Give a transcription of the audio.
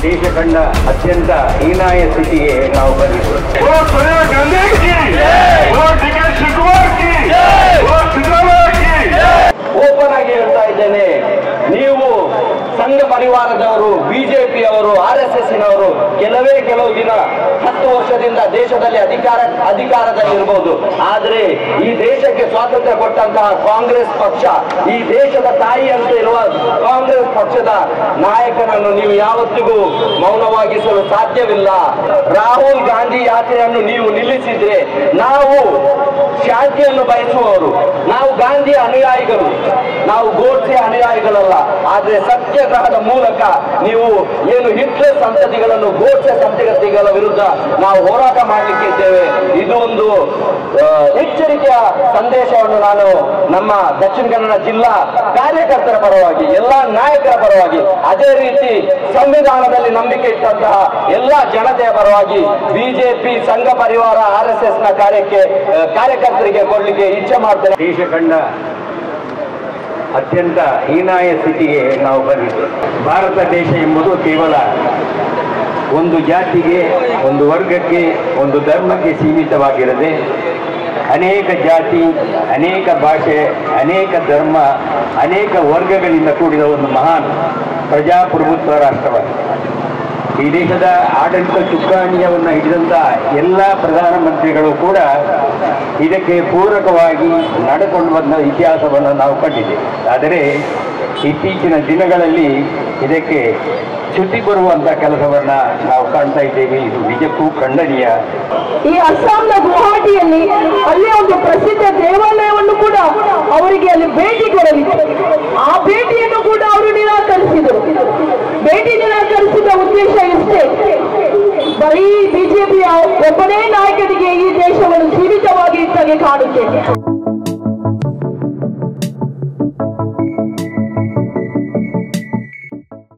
ದೇಶ ಕಂಡ ಅತ್ಯಂತ ಹೀನಾಯ ಸ್ಥಿತಿಗೆ ನಾವು ಬಂದಿದ್ದೇವೆ वो सोनिया गांधी की वो डी के शिवकुमार की वो सिद्धरामಯ್ಯ की ಓಪನ್ ಆಗಿ ಹೇಳ್ತಾ ಇದ್ದೇನೆ ನೀವು ಸಂಘ ಪರಿವಾರದವರು ಬಿಜೆಪಿಯವರು ಆರ್ ಎಸ್ ಎಸ್ನವರು ಕೆಲವೇ ಕೆಲವು ದಿನ ಹತ್ತು ವರ್ಷದಿಂದ ದೇಶದಲ್ಲಿ ಅಧಿಕಾರ ಅಧಿಕಾರದಲ್ಲಿ ಇರಬಹುದು ಆದರೆ ಈ ದೇಶಕ್ಕೆ ಸ್ವಾತಂತ್ರ್ಯ ಕೊಟ್ಟಂತಹ ಕಾಂಗ್ರೆಸ್ ಪಕ್ಷ ಈ ದೇಶದ ತಾಯಿ ಅಂತ ಇರುವ ಕಾಂಗ್ರೆಸ್ ಪಕ್ಷದ ನಾಯಕನನ್ನು ನೀವು ಯಾವತ್ತಿಗೂ ಮೌನವಾಗಿಸಲು ಸಾಧ್ಯವಿಲ್ಲ ರಾಹುಲ್ ಗಾಂಧಿ ಯಾತ್ರೆಯನ್ನು ನೀವು ನಿಲ್ಲಿಸಿದ್ರೆ ನಾವು ಶಾಂತಿಯನ್ನು ಬಯಸುವವರು ನಾವು ಗಾಂಧಿಯ ಅನುಯಾಯಿಗಳು ನಾವು ಗೋಡ್ಸೆ ಅನುಯಾಯಿಗಳಲ್ಲ ಆದ್ರೆ ಸತ್ಯಾಗ್ರಹದ ಮೂಲಕ ನೀವು ಏನು ಹಿಟ್ಲರ್ ಸಂತತಿಗಳನ್ನು ಗೋಡ್ಸೆ ಸಂತತಿಗಳ ವಿರುದ್ಧ ನಾವು ಹೋರಾಟ ಮಾಡಲಿಕ್ಕೆ ಇದ್ದೇವೆ ಇದು ಒಂದು ಆ, ಎಚ್ಚರಿಕೆಯ ಸಂದೇಶವನ್ನು ನಾನು ನಮ್ಮ ದಕ್ಷಿಣ ಕನ್ನಡ ಜಿಲ್ಲಾ ಕಾರ್ಯಕರ್ತರ ಪರವಾಗಿ ಎಲ್ಲಾ ನಾಯಕರ ಪರವಾಗಿ ಅದೇ ರೀತಿ ಸಂವಿಧಾನದಲ್ಲಿ ನಂಬಿಕೆ ಇಟ್ಟಂತಹ ಎಲ್ಲಾ ಜನತೆಯ ಪರವಾಗಿ ಬಿಜೆಪಿ ಸಂಘ ಪರಿವಾರ ಆರ್ ಎಸ್ ಎಸ್ ನ ಕಾರ್ಯಕ್ಕೆ ಆ, ಕಾರ್ಯಕರ್ತರಿಗೆ ಕೊಡ್ಲಿಕ್ಕೆ ಇಚ್ಛೆ ಮಾಡ್ತೇನೆ ದೇಶ ಕಂಡ ಅತ್ಯಂತ ಹೀನಾಯ ಸ್ಥಿತಿಗೆ ನಾವು ಬಂದಿದ್ದೇವೆ ಭಾರತ ದೇಶ ಎಂಬುದು ಕೇವಲ ಒಂದು ಜಾತಿಗೆ ಒಂದು ವರ್ಗಕ್ಕೆ ಒಂದು ಧರ್ಮಕ್ಕೆ ಸೀಮಿತವಾಗಿರದೆ ಅನೇಕ ಜಾತಿ ಅನೇಕ ಭಾಷೆ ಅನೇಕ ಧರ್ಮ ಅನೇಕ ವರ್ಗಗಳಿಂದ ಕೂಡಿದ ಒಂದು ಮಹಾನ್ ಪ್ರಜಾಪ್ರಭುತ್ವ ರಾಷ್ಟ್ರವಾಗಿದೆ ಈ ದೇಶದ ಆಡಳಿತ ಚುಕ್ಕಾಣಿಯವನ್ನು ಹಿಡಿದಂಥ ಎಲ್ಲ ಪ್ರಧಾನಮಂತ್ರಿಗಳು ಕೂಡ ಇದಕ್ಕೆ ಪೂರಕವಾಗಿ ನಡೆಕೊಂಡು ಬಂದ ಇತಿಹಾಸವನ್ನು ನಾವು ಕಂಡಿದ್ದೇವೆ ಆದರೆ ಇತ್ತೀಚಿನ ದಿನಗಳಲ್ಲಿ ಇದಕ್ಕೆ ಚ್ಯುತಿ ಬರುವಂಥ ಕೆಲಸವನ್ನ ನಾವು ಕಾಣ್ತಾ ಇದ್ದೇವೆ ಇದು ನಿಜಕ್ಕೂ ಖಂಡನೀಯ ಈ ಅಸ್ಸಾಂನ ಗುವಾಹಟಿಯಲ್ಲಿ ಅಲ್ಲಿ ಒಂದು ಪ್ರಸಿದ್ಧ ದೇವಾಲಯವನ್ನು ಕೂಡ ಅವರಿಗೆ ಅಲ್ಲಿ ಭೇಟಿ ಕೊಡಲಿತ್ತು ಆ ಭೇಟಿಯನ್ನು ಕೂಡ ಅವರು ನಿರಾಕರಿಸಿದರು ಭೇಟಿ ನಿರಾಕರಿಸಿದ ಉದ್ದೇಶ ಇಷ್ಟೇ ಬರೀ ಬಿಜೆಪಿಯ ಒಬ್ಬನೇ ನಾಯಕನಿಗೆ ಈ ದೇಶವನ್ನು ಸೀಮಿತವಾಗಿ ಇಟ್ಟಾಗೆ ಕಾಣುತ್ತೇನೆ